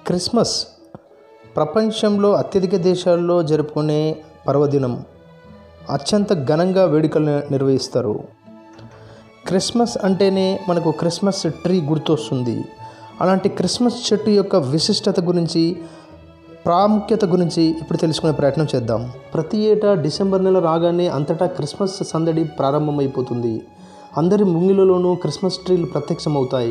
Christmas ప్రపంచంలో అత్యధిక దేశాల్లో జరుపుకునే పర్వదినం అత్యంత ఘనంగా వేడుకలు నిర్వహిస్తారు క్రిస్మస్ అంటేనే మనకు క్రిస్మస్ ట్రీ గుర్తొస్తుంది అలాంటి క్రిస్మస్ చెట్టు యొక్క విశిష్టత గురించి ప్రాముఖ్యత గురించి ఇప్పుడు తెలుసుకునే ప్రయత్నం చేద్దాం ప్రతి ఏటా డిసెంబర్ నెల రాగానే అంతటా క్రిస్మస్ సందడి ప్రారంభమైపోతుంది అందరి ముంగిలలోనూ క్రిస్మస్ ట్రీలు ప్రత్యక్షమవుతాయి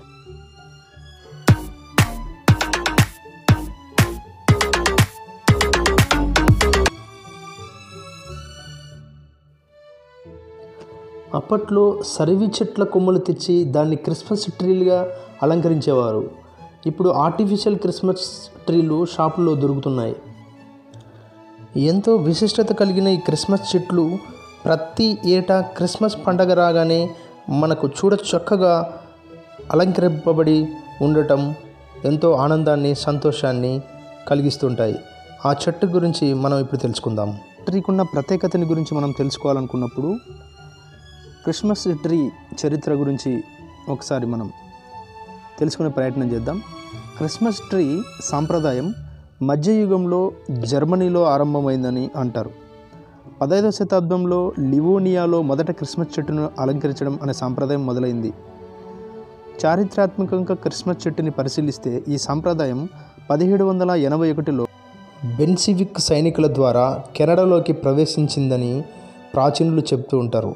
అప్పట్లో సరివి చెట్ల కొమ్మలు తెచ్చి దాన్ని క్రిస్మస్ ట్రీలుగా అలంకరించేవారు ఇప్పుడు ఆర్టిఫిషియల్ క్రిస్మస్ ట్రీలు షాపుల్లో దొరుకుతున్నాయి ఎంతో విశిష్టత కలిగిన ఈ క్రిస్మస్ చెట్లు ప్రతి ఏటా క్రిస్మస్ పండగ రాగానే మనకు చూడ చక్కగా అలంకరింపబడి ఉండటం ఎంతో ఆనందాన్ని సంతోషాన్ని కలిగిస్తుంటాయి ఆ చెట్టు గురించి మనం ఇప్పుడు తెలుసుకుందాం ట్రీకున్న ప్రత్యేకతని గురించి మనం తెలుసుకోవాలనుకున్నప్పుడు క్రిస్మస్ ట్రీ చరిత్ర గురించి ఒకసారి మనం తెలుసుకునే ప్రయత్నం చేద్దాం క్రిస్మస్ ట్రీ సాంప్రదాయం మధ్యయుగంలో జర్మనీలో ఆరంభమైందని అంటారు పదహైదవ శతాబ్దంలో లివోనియాలో మొదట క్రిస్మస్ చెట్టును అలంకరించడం అనే సాంప్రదాయం మొదలైంది చారిత్రాత్మకంగా క్రిస్మస్ చెట్టుని పరిశీలిస్తే ఈ సాంప్రదాయం పదిహేడు వందల ఎనభై ఒకటిలో బెన్సివిక్ సైనికుల ద్వారా కెనడాలోకి ప్రవేశించిందని ప్రాచీనులు చెబుతూ ఉంటారు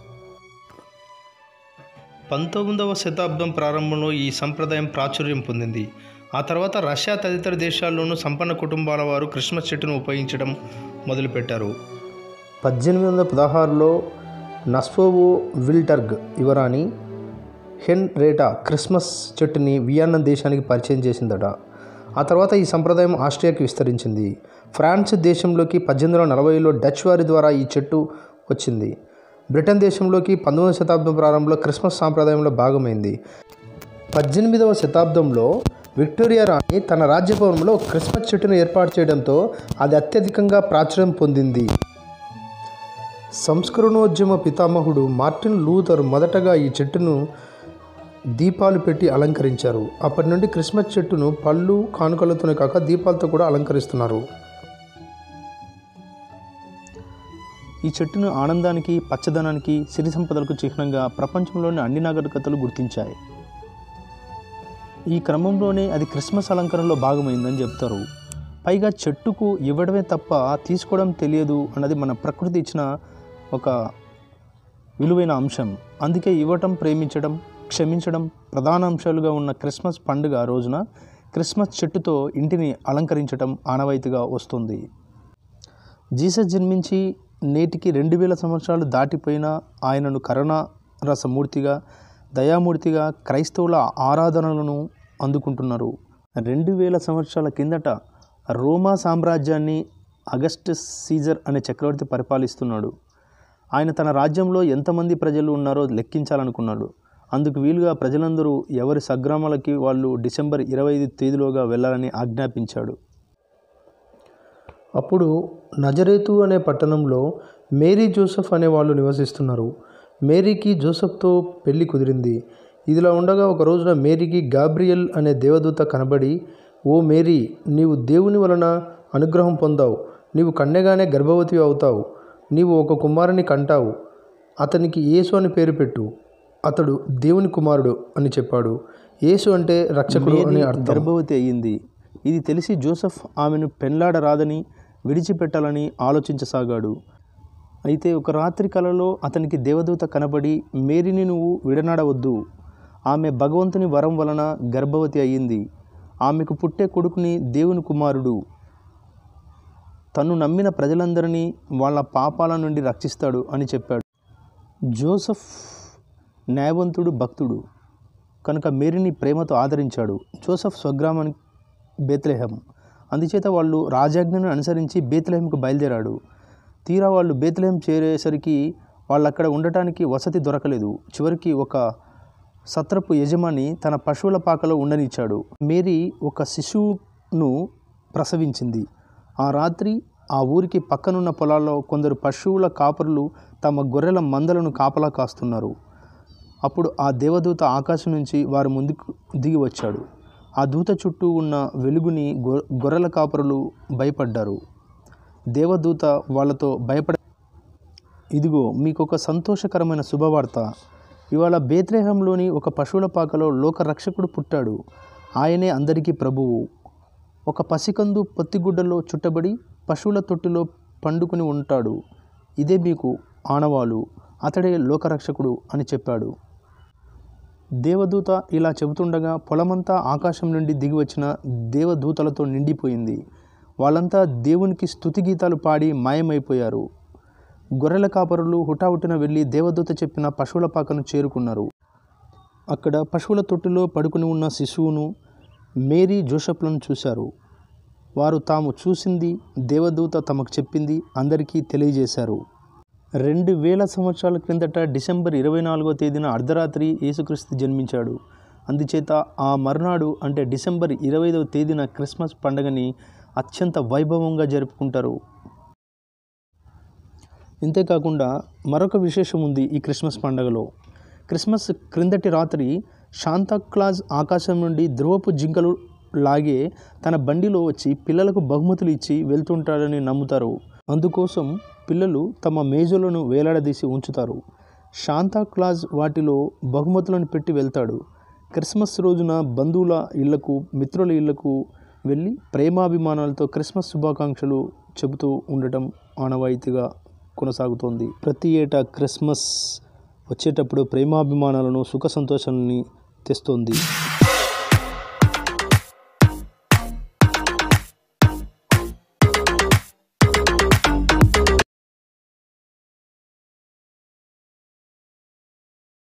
పంతొమ్మిదవ శతాబ్దం ప్రారంభంలో ఈ సంప్రదాయం ప్రాచుర్యం పొందింది ఆ తర్వాత రష్యా తదితర దేశాల్లోనూ సంపన్న కుటుంబాల వారు క్రిస్మస్ చెట్టును ఉపయోగించడం మొదలుపెట్టారు పద్దెనిమిది వందల పదహారులో నస్పోవో విల్టర్గ్ యువరాణి హెన్ రేటా క్రిస్మస్ చెట్టుని వియన్నా దేశానికి పరిచయం చేసిందట ఆ తర్వాత ఈ సంప్రదాయం ఆస్ట్రియాకి విస్తరించింది ఫ్రాన్స్ దేశంలోకి పద్దెనిమిది వందల నలభైలో డచ్ వారి ద్వారా ఈ చెట్టు వచ్చింది బ్రిటన్ దేశంలోకి పంతొమ్మిదవ శతాబ్దం ప్రారంభంలో క్రిస్మస్ సాంప్రదాయంలో భాగమైంది పద్దెనిమిదవ శతాబ్దంలో విక్టోరియా రాణి తన రాజ్యభవనంలో క్రిస్మస్ చెట్టును ఏర్పాటు చేయడంతో అది అత్యధికంగా ప్రాచుర్యం పొందింది సంస్కరణోద్యమ పితామహుడు మార్టిన్ లూథర్ మొదటగా ఈ చెట్టును దీపాలు పెట్టి అలంకరించారు అప్పటి నుండి క్రిస్మస్ చెట్టును పళ్ళు కానుకలతోనే కాక దీపాలతో కూడా అలంకరిస్తున్నారు ఈ చెట్టును ఆనందానికి పచ్చదనానికి సిరి సంపదలకు చిహ్నంగా ప్రపంచంలోని అన్ని నాగరికతలు గుర్తించాయి ఈ క్రమంలోనే అది క్రిస్మస్ అలంకరణలో భాగమైందని చెప్తారు పైగా చెట్టుకు ఇవ్వడమే తప్ప తీసుకోవడం తెలియదు అన్నది మన ప్రకృతి ఇచ్చిన ఒక విలువైన అంశం అందుకే ఇవ్వటం ప్రేమించడం క్షమించడం ప్రధాన అంశాలుగా ఉన్న క్రిస్మస్ పండుగ రోజున క్రిస్మస్ చెట్టుతో ఇంటిని అలంకరించడం ఆనవాయితీగా వస్తుంది జీసస్ జన్మించి నేటికి రెండు వేల సంవత్సరాలు దాటిపోయిన ఆయనను కరుణ రసమూర్తిగా దయామూర్తిగా క్రైస్తవుల ఆరాధనలను అందుకుంటున్నారు రెండు వేల సంవత్సరాల కిందట రోమా సామ్రాజ్యాన్ని అగస్టస్ సీజర్ అనే చక్రవర్తి పరిపాలిస్తున్నాడు ఆయన తన రాజ్యంలో ఎంతమంది ప్రజలు ఉన్నారో లెక్కించాలనుకున్నాడు అందుకు వీలుగా ప్రజలందరూ ఎవరి సగ్రామాలకి వాళ్ళు డిసెంబర్ ఇరవై ఐదు తేదీలోగా వెళ్ళాలని ఆజ్ఞాపించాడు అప్పుడు నజరేతు అనే పట్టణంలో మేరీ జోసెఫ్ అనే వాళ్ళు నివసిస్తున్నారు మేరీకి జోసెఫ్తో పెళ్లి కుదిరింది ఇదిలా ఉండగా ఒక రోజున మేరీకి గాబ్రియల్ అనే దేవదూత కనబడి ఓ మేరీ నీవు దేవుని వలన అనుగ్రహం పొందావు నీవు కన్నెగానే గర్భవతి అవుతావు నీవు ఒక కుమారుని కంటావు అతనికి యేసు అని పేరు పెట్టు అతడు దేవుని కుమారుడు అని చెప్పాడు యేసు అంటే రక్షకుడు అని అర్థం గర్భవతి అయ్యింది ఇది తెలిసి జోసెఫ్ ఆమెను పెళ్లాడరాదని విడిచిపెట్టాలని ఆలోచించసాగాడు అయితే ఒక రాత్రి కలలో అతనికి దేవదూత కనబడి మేరీని నువ్వు విడనాడవద్దు ఆమె భగవంతుని వరం వలన గర్భవతి అయ్యింది ఆమెకు పుట్టే కొడుకుని దేవుని కుమారుడు తను నమ్మిన ప్రజలందరినీ వాళ్ళ పాపాల నుండి రక్షిస్తాడు అని చెప్పాడు జోసఫ్ న్యాయవంతుడు భక్తుడు కనుక మేరీని ప్రేమతో ఆదరించాడు జోసఫ్ స్వగ్రామానికి బేత్లెహం అందుచేత వాళ్ళు రాజాజ్ఞను అనుసరించి బేత్లెహంకు బయలుదేరాడు తీరా వాళ్ళు బేత్లెహం చేరేసరికి వాళ్ళు అక్కడ ఉండటానికి వసతి దొరకలేదు చివరికి ఒక సత్రపు యజమాని తన పశువుల పాకలో ఉండనిచ్చాడు మేరీ ఒక శిశువును ప్రసవించింది ఆ రాత్రి ఆ ఊరికి పక్కనున్న పొలాల్లో కొందరు పశువుల కాపరులు తమ గొర్రెల మందలను కాపలా కాస్తున్నారు అప్పుడు ఆ దేవదూత ఆకాశం నుంచి వారి ముందుకు దిగి వచ్చాడు ఆ దూత చుట్టూ ఉన్న వెలుగుని గొ గొర్రెల కాపరులు భయపడ్డారు దేవదూత వాళ్ళతో భయపడ ఇదిగో మీకు ఒక సంతోషకరమైన శుభవార్త ఇవాళ బేత్రేహంలోని ఒక పశువుల పాకలో లోక రక్షకుడు పుట్టాడు ఆయనే అందరికీ ప్రభువు ఒక పసికందు పత్తిగుడ్డలో చుట్టబడి పశువుల తొట్టిలో పండుకొని ఉంటాడు ఇదే మీకు ఆనవాలు అతడే లోకరక్షకుడు అని చెప్పాడు దేవదూత ఇలా చెబుతుండగా పొలమంతా ఆకాశం నుండి దిగి వచ్చిన దేవదూతలతో నిండిపోయింది వాళ్ళంతా దేవునికి స్తుతి గీతాలు పాడి మాయమైపోయారు గొర్రెల కాపరులు హుటాహుటిన వెళ్ళి దేవదూత చెప్పిన పశువుల పాకను చేరుకున్నారు అక్కడ పశువుల తొట్టిలో పడుకుని ఉన్న శిశువును మేరీ జోసెఫ్లను చూశారు వారు తాము చూసింది దేవదూత తమకు చెప్పింది అందరికీ తెలియజేశారు రెండు వేల సంవత్సరాల క్రిందట డిసెంబర్ ఇరవై నాలుగో తేదీన అర్ధరాత్రి యేసుక్రీస్తు జన్మించాడు అందుచేత ఆ మర్నాడు అంటే డిసెంబర్ ఇరవై ఐదవ తేదీన క్రిస్మస్ పండుగని అత్యంత వైభవంగా జరుపుకుంటారు ఇంతేకాకుండా మరొక విశేషం ఉంది ఈ క్రిస్మస్ పండుగలో క్రిస్మస్ క్రిందటి రాత్రి శాంతాక్లాజ్ ఆకాశం నుండి ధ్రువపు జింకలు లాగే తన బండిలో వచ్చి పిల్లలకు బహుమతులు ఇచ్చి వెళ్తుంటాడని నమ్ముతారు అందుకోసం పిల్లలు తమ మేజులను వేలాడదీసి ఉంచుతారు శాంతాక్లాజ్ వాటిలో బహుమతులను పెట్టి వెళ్తాడు క్రిస్మస్ రోజున బంధువుల ఇళ్లకు మిత్రుల ఇళ్లకు వెళ్ళి ప్రేమాభిమానాలతో క్రిస్మస్ శుభాకాంక్షలు చెబుతూ ఉండటం ఆనవాయితీగా కొనసాగుతోంది ప్రతి ఏటా క్రిస్మస్ వచ్చేటప్పుడు ప్రేమాభిమానాలను సుఖ సంతోషాలని తెస్తుంది